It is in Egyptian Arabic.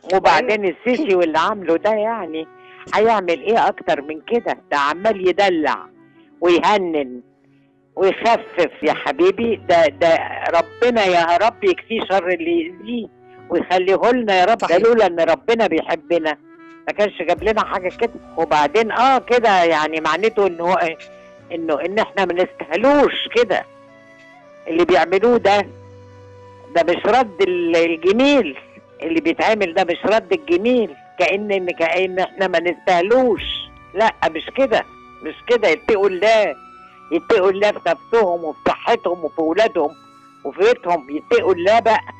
وبعدين السيسي واللي عامله ده يعني هيعمل ايه اكتر من كده ده عمال يدلع ويهنن ويخفف يا حبيبي ده ده ربنا يا رب يكفيه شر اللي يأذيه ويخليه لنا يا رب ده لولا ان ربنا بيحبنا ما كانش جاب لنا حاجه كده وبعدين اه كده يعني معناته انه هو انه ان احنا ما نستاهلوش كده اللي بيعملوه ده ده مش رد ال- الجميل اللي بيتعمل ده مش رد الجميل كأن ان كأن احنا ما نستاهلوش لا مش كده مش كده يتقوا الله يتقوا الله في نفسهم وفي صحتهم وفي اولادهم وفي بيتهم يتقوا الله بقى